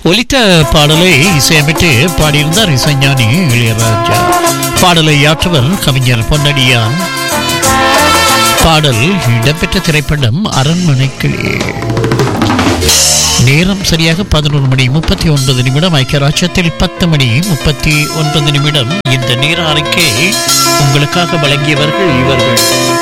ஒலித்த பாடலை இசையமைத்து பாடியிருந்தார் இசைஞானி இளையராஜா பாடலை ஆற்றவர் கவிஞர் பொன்னடியான் பாடல் இடம்பெற்ற திரைப்படம் அரண்மனைக்கிளி நேரம் சரியாக பதினொரு மணி முப்பத்தி ஒன்பது நிமிடம் ஐக்கியராட்சத்தில் பத்து மணி முப்பத்தி ஒன்பது நிமிடம் இந்த நேர அறிக்கை உங்களுக்காக வழங்கியவர்கள் இவர்கள்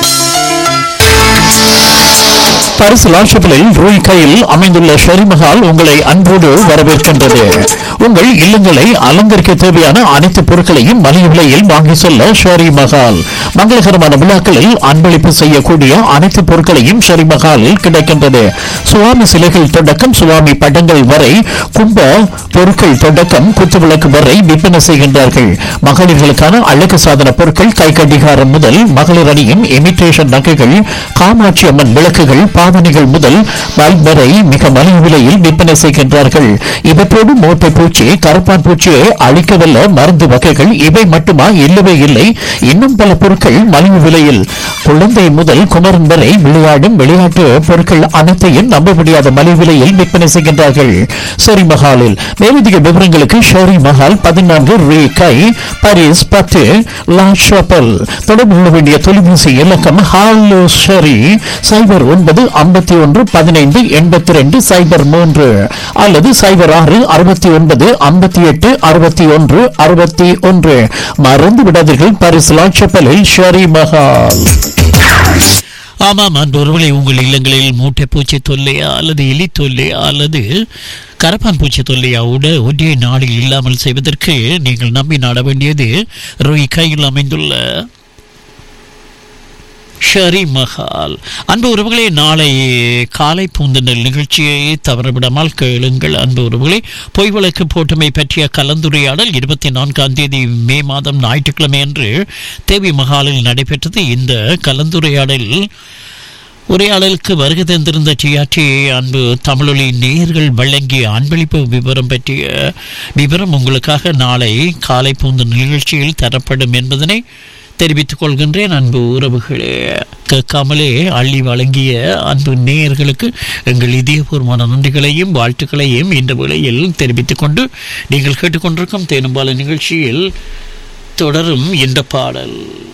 பரிசு லாட்சப்பிலில் ரூய் கையில் அமைந்துள்ள ஷெரிமஹால் உங்களை அன்போடு வரவேற்கின்றது உங்கள் இல்லங்களை அலங்கரிக்க தேவையான அனைத்து பொருட்களையும் மலிவு விலையில் வாங்கி செல்ல ஷெரி மஹால் மங்களகரமான விழாக்களில் அன்பளிப்பு செய்யக்கூடிய அனைத்து பொருட்களையும் ஷெரி மஹாலில் கிடைக்கின்றது சுவாமி சிலைகள் தொடக்கம் சுவாமி படங்கள் வரை கும்ப பொருட்கள் தொடக்கம் குத்துவிளக்கு வரை விற்பனை செய்கின்றார்கள் மகளிர்களுக்கான அழகு சாதன பொருட்கள் கை கடிகாரம் முதல் மகளிர் அணியும் இமிட்டேஷன் நகைகள் காமாட்சி அம்மன் விளக்குகள் பாவனைகள் முதல் பல்ப் வரை மிக மலிவு விலையில் விற்பனை செய்கின்றார்கள் இவற்றோடு மோட்டை பூச்சி கருப்பான் பூச்சியை அழிக்கவல்ல மருந்து வகைகள் இவை மட்டுமா இல்லவே இல்லை இன்னும் பல பொருட்கள் மலிவு விலையில் குழந்தை முதல் குமரன் வரை விளையாடும் விளையாட்டு பொருட்கள் அனைத்தையும் நம்ப முடியாத மலிவு விலையில் விற்பனை செய்கின்றார்கள் ஷெரி மஹாலில் மேலதிக விவரங்களுக்கு ஷெரி மஹால் பதினான்கு ரீ கை பாரிஸ் பத்து லா ஷாப்பல் தொடர்பு கொள்ள வேண்டிய தொலைபேசி இலக்கம் ஹாலோ ஷெரி சைபர் ஒன்பது ஐம்பத்தி ஒன்று பதினைந்து எண்பத்தி ரெண்டு சைபர் மூன்று அல்லது சைபர் ஆறு அறுபத்தி ஒன்பது ஐம்பத்தி எட்டு அறுபத்தி ஒன்று அறுபத்தி ஒன்று மறந்து விடாதீர்கள் பாரிஸ் லா ஷாப்பலில் ஷெரி மஹால் ஆமாம் அன்பொருளை உங்கள் இல்லங்களில் மூட்டை பூச்சி தொல்லையா அல்லது எலி தொல்லையா அல்லது கரப்பான் பூச்சி தொல்லையா உட ஒரே நாளில் இல்லாமல் செய்வதற்கு நீங்கள் நம்பி நாட வேண்டியது ரோய் கையில் அமைந்துள்ள ஷரி மஹால் அன்பு உறவுகளே நாளை காலை பூந்தனல் நிகழ்ச்சியை தவறவிடாமல் கேளுங்கள் அன்பு உறவுகளே பொய் வழக்கு போட்டமை பற்றிய கலந்துரையாடல் இருபத்தி நான்காம் தேதி மே மாதம் ஞாயிற்றுக்கிழமை அன்று தேவி மஹாலில் நடைபெற்றது இந்த கலந்துரையாடல் உரையாடலுக்கு வருகை தந்திருந்த டிஆர்டி அன்பு தமிழொலி நேயர்கள் வழங்கிய அன்பளிப்பு விவரம் பற்றிய விவரம் உங்களுக்காக நாளை காலை பூந்த நிகழ்ச்சியில் தரப்படும் என்பதனை தெரிவித்துக் கொள்கின்றேன் அன்பு உறவுகளே கேட்காமலே அள்ளி வழங்கிய அன்பு நேயர்களுக்கு எங்கள் இதயபூர்வமான நன்றிகளையும் வாழ்த்துக்களையும் இந்த வேளையில் தெரிவித்துக் கொண்டு நீங்கள் கேட்டுக்கொண்டிருக்கும் தேனும்பால நிகழ்ச்சியில் தொடரும் இந்த பாடல்